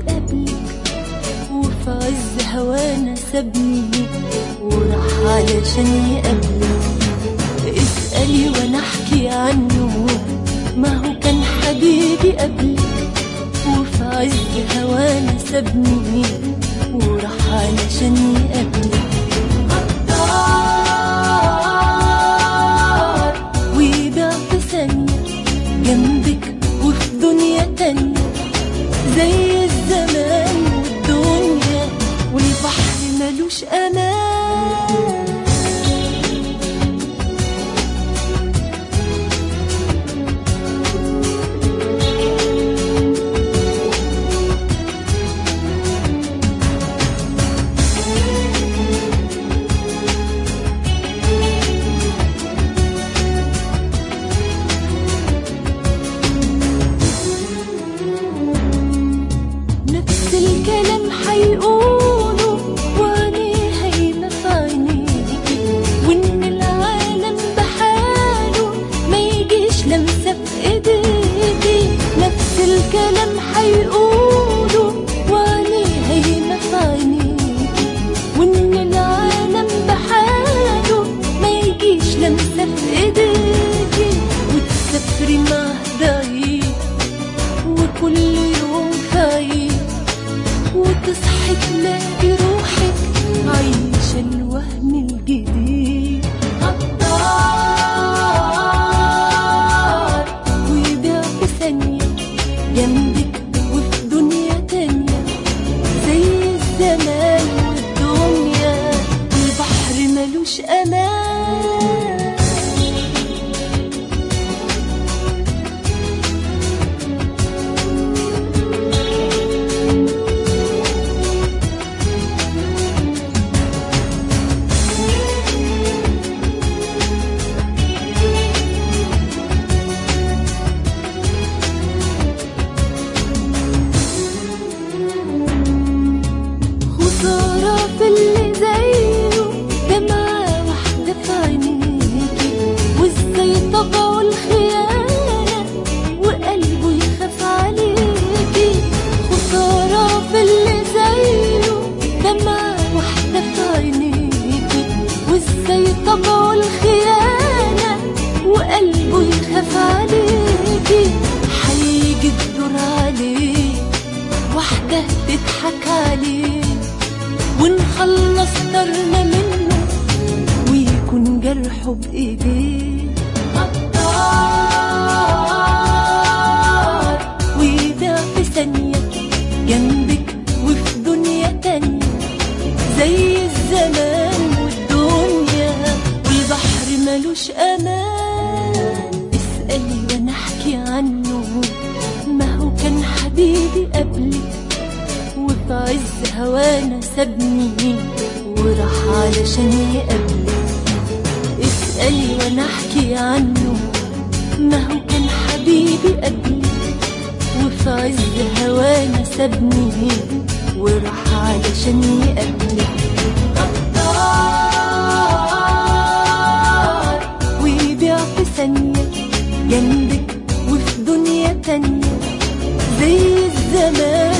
قبلك وفي عز هوانا سابني وراح علشان يقابلك اسألي وانا احكي عنه ما هو كان حبيبي قبلك وفي عز هوانا سابني وراح علشان يقابلك غدار ويبيع في ثانية جنبك وفي دنيا تانية زي الزمان والدنيا والبحر ملوش أمان نفس الكلام حيقولوا وعينيه هيمة في عينيكي وإن العالم بحاله ما يجيش لمسة في إيديكي نفس الكلام حيقولوا وعينيه هيمة في عينيكي وإن العالم بحاله ما يجيش لمسة في إيديكي وتسافري معاه بعيد وكل يوم فايق وتصحي تلاقي روحك عايشة الوهم الجديد غدار ويبيع في ثانية جنبك وفي دنيا تانية زي الزمان والدنيا البحر ملوش أمان خسارة في اللي زيه دمعة واحدة في عينيكي وازاي طبعه الخيانة وقلبه يخاف عليكي خسارة في اللي زيه دمعة واحدة في عينيكي وازاي طبعه الخيانة وقلبه يخاف عليكي هيجي الدور عليه واحدة تضحك عليه ونخلص طرنا منه ويكون جرحه بإيديه غدار ويبيع في ثانية جنبك وفي دنيا تانية زي الزمان والدنيا والبحر ملوش أمان اسألي وأنا أحكي عنه ما هو كان حبيبي قبلك وفي عز هوانا سابني وراح علشان يقابلك اسألي وانا احكي عنه ما هو كان حبيبي قبلك وفي عز هوانا سابني وراح علشان يقابلك غدار ويبيع في ثانية جنبك وفي دنيا تانية زي الزمان